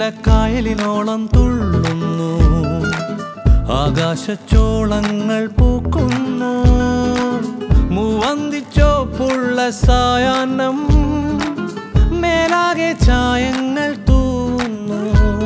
നീലക്കായലിനോളം തുള്ളുന്നു ആകാശച്ചോളങ്ങൾ പൂക്കുന്നു മൂവന്തിച്ചോപ്പുള്ള സായാഹ്നം മേലാകെ ചായങ്ങൾ തൂന്നു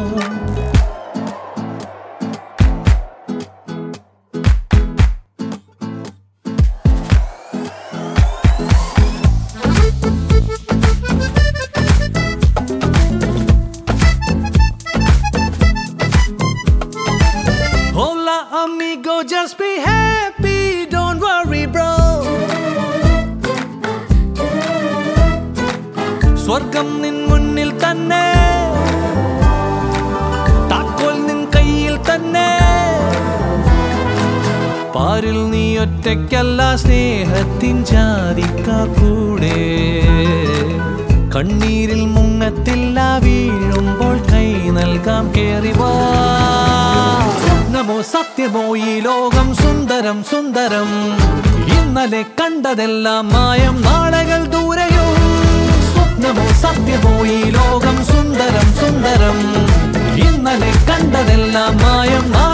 Hola amigo, just be happy, don't worry bro. സ്വർഗം നിൻ മുന്നിൽ തന്നെ താക്കോൽ നിൻ കയ്യിൽ തന്നെ പാരിൽ നീ ഒറ്റയ്ക്കല്ല സ്നേഹത്തിൻ ജാതിക്കാർ കൂടെ കണ്ണീരിൽ മുങ്ങത്തില്ല വീഴുമ്പോൾ കൈ നൽകാം കേറി വാ സ്വപ്നമോ സത്യമോ ഈ ലോകം സുന്ദരം സുന്ദരം ഇന്നലെ കണ്ടതെല്ലാം മായം നാളകൾ ദൂരെയോ സ്വപ്നമോ സത്യമോ ഈ ലോകം സുന്ദരം സുന്ദരം ഇന്നലെ കണ്ടതെല്ലാം മായം